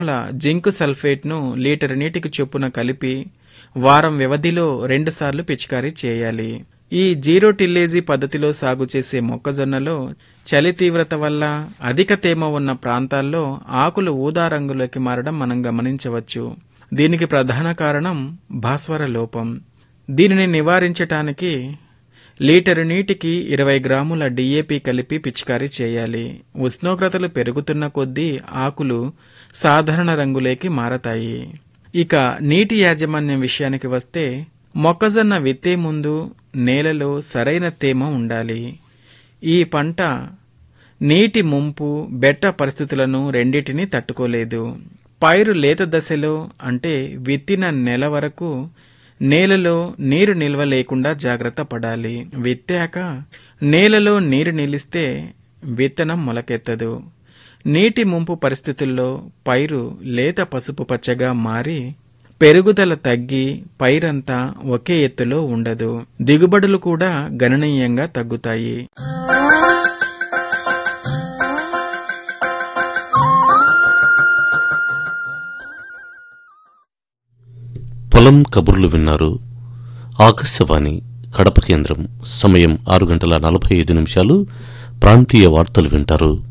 zinc సల్ఫేట్ను litre నీటికి చొప్పున కలిపి వారం వ్యవధిలో రెండుసార్లు పిచికారీ చేయాలి ఈ జీరో టిల్లేజీ పద్ధతిలో సాగు చేసే మొక్కజొన్నలో చలి తీవ్రత వల్ల అధిక తేమ ఉన్న ప్రాంతాల్లో ఆకులు ఊదా రంగులోకి మారడం మనం గమనించవచ్చు దీనికి ప్రధాన కారణం భాస్వర లోపం దీనిని నివారించటానికి లీటరు నీటికి ఇరవై గ్రాముల డిఏపి కలిపి పిచికారీ చేయాలి ఉష్ణోగ్రతలు పెరుగుతున్న కొద్దీ ఆకులు సాధారణ రంగులోకి మారతాయి ఇక నీటి యాజమాన్యం విషయానికి వస్తే మొక్కజొన్న విత్తే ముందు నేలలో సరైన తేమ ఉండాలి ఈ పంట నీటి ముంపు బెట్ట పరిస్థితులను రెండింటినీ తట్టుకోలేదు పైరు లేత దశలో అంటే విత్తిన నెల వరకు నేలలో నీరు నిల్వ లేకుండా జాగ్రత్త పడాలి విత్తాక నేలలో నీరు నిలిస్తే విత్తనం మొలకెత్తదు నీటి ముంపు పరిస్థితుల్లో పైరు లేత పసుపు పచ్చగా మారి పెరుగుదల తగ్గి పైరంతా ఒకే ఎత్తులో ఉండదు దిగుబడులు కూడా గణనీయంగా తగ్గుతాయి పొలం కబుర్లు విన్నారు ఆకాశవాణి కడప కేంద్రం సమయం ఆరు గంటల నలభై ఐదు నిమిషాలు ప్రాంతీయ వార్తలు వింటారు